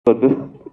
వద్దు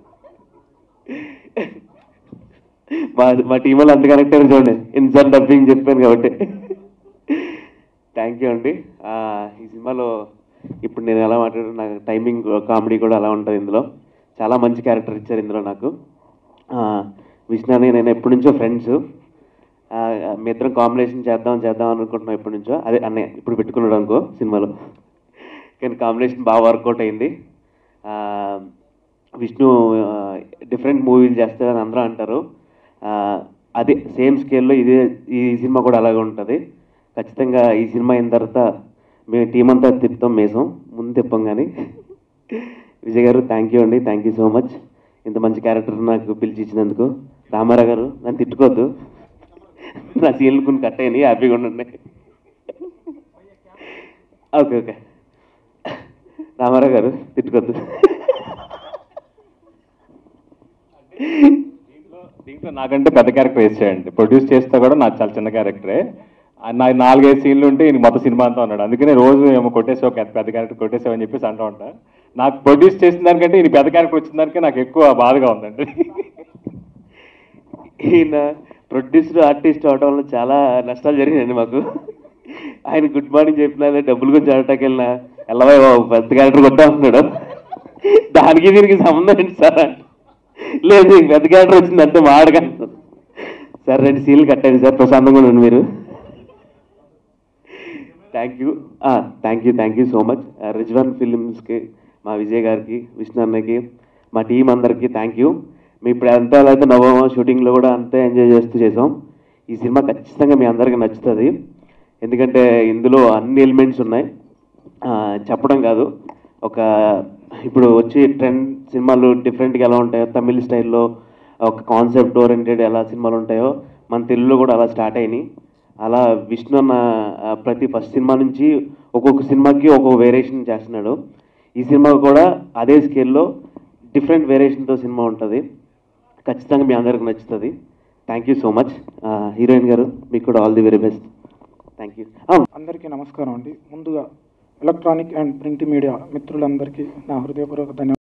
మా మా టీం వాళ్ళు అంత కనెక్ట్ అయ్యారు చూడండి ఇన్సార్ డబ్బింగ్ చెప్పాను కాబట్టి థ్యాంక్ యూ అండి ఆ, ఈ సినిమాలో ఇప్పుడు నేను ఎలా మాట్లాడాను నాకు టైమింగ్ కామెడీ కూడా అలా ఉంటుంది ఇందులో చాలా మంచి క్యారెక్టర్ ఇచ్చారు ఇందులో నాకు ఆ, విష్ణుని నేను ఎప్పటి నుంచో ఫ్రెండ్స్ మీ ఇద్దరం కాంబినేషన్ చేద్దాం చేద్దాం అనుకుంటున్నాం ఎప్పటి నుంచో అదే అన్నయ్య ఇప్పుడు పెట్టుకున్నాడు అనుకో సినిమాలో కానీ కాంబినేషన్ బాగా వర్కౌట్ అయింది ఆ, విష్ణు డిఫరెంట్ మూవీలు చేస్తారని అందరూ అంటారు ఆ, అదే సేమ్ స్కేల్లో ఇదే ఈ సినిమా కూడా అలాగే ఉంటుంది ఖచ్చితంగా ఈ సినిమా అయిన తర్వాత మేము టీం అంతా తిప్పుతాం మేసం ముందు తిప్పాం కానీ విజయ్ గారు థ్యాంక్ యూ అండి థ్యాంక్ యూ సో మచ్ ఇంత మంచి క్యారెక్టర్ నాకు పిలిచి ఇచ్చినందుకు రామారావు గారు నన్ను తిట్టుకోవద్దు నా సీన్లు కొన్ని కట్ అయినాయి హ్యాపీగా ఉండండి ఓకే ఓకే రామారావు గారు తిట్టుకోవద్దు దీంట్లో నాకంటే పెద్ద క్యారెక్టర్ వేసేయండి ప్రొడ్యూస్ చేస్తే కూడా నాకు చాలా చిన్న క్యారెక్టరే ఆ నా నాలుగైదు సీన్లు ఉంటే ఈయన మొత్తం సినిమా అంతా ఉన్నాడు అందుకనే రోజు ఏమో కొట్టేసావు పెద్ద పెద్ద క్యారెక్టర్ కొట్టేసావు అని చెప్పేసి అంటూ ఉంటా నాకు ప్రొడ్యూస్ చేసిన దానికంటే ఈయన పెద్ద క్యారెక్టర్ వచ్చిన దానికే నాకు ఎక్కువ బాధగా ఉందండి ఈయన ప్రొడ్యూసర్ ఆర్టిస్ట్ అవడం వల్ల చాలా నష్టాలు జరిగినాయండి మాకు ఆయన గుడ్ మార్నింగ్ చెప్పినా డబ్బులు గురించి అడటానికి వెళ్ళినా ఎల్లవా పెద్ద క్యారెక్టర్ కొట్టా ఉన్నాడు దానికి దీనికి సంబంధం ఏంటి సార్ అంటే, లేదు నీకు పెద్ద క్యారెక్టర్ వచ్చిందంటే మాడగా సార్ రెండు సీన్లు కట్టండి సార్ ప్రశాంతంగా ఉండండి మీరు thank you thank you thank you so much Rizwan ఫిలిమ్స్కి మా విజయ్ గారికి విష్ణు అన్నకి మా టీం అందరికీ థ్యాంక్ యూ మీ ఇప్పుడు ఎంత ఎలా అయితే నవ్వామో షూటింగ్లో కూడా అంతే ఎంజాయ్ చేస్తూ చేసాం ఈ సినిమా ఖచ్చితంగా మీ అందరికీ నచ్చుతుంది ఎందుకంటే ఇందులో అన్ని ఎలిమెంట్స్ ఉన్నాయి ఆ, చెప్పడం కాదు ఒక ఇప్పుడు వచ్చి ట్రెండ్ సినిమాలు డిఫరెంట్గా ఎలా ఉంటాయో తమిళ్ స్టైల్లో ఒక కాన్సెప్ట్ ఓరియంటెడ్ ఎలా సినిమాలు ఉంటాయో మన తెలుగులో కూడా అలా స్టార్ట్ అయినాయి అలా విష్ణు అన్న ఆ, ప్రతి ఫస్ట్ సినిమా నుంచి ఒక్కొక్క సినిమాకి ఒక్కొక్క వేరియేషన్ చేస్తున్నాడు ఈ సినిమా కూడా అదే స్కేల్లో డిఫరెంట్ వేరియేషన్తో సినిమా ఉంటుంది ఖచ్చితంగా మీ అందరికి నచ్చుతుంది thank you so much heroine గారు మీకు కూడా all the very best thank you అందరికీ నమస్కారం అండి ముందుగా ఎలక్ట్రానిక్ అండ్ ప్రింట్ మీడియా మిత్రులందరికీ నా హృదయపూర్వక ధన్యవాదాలు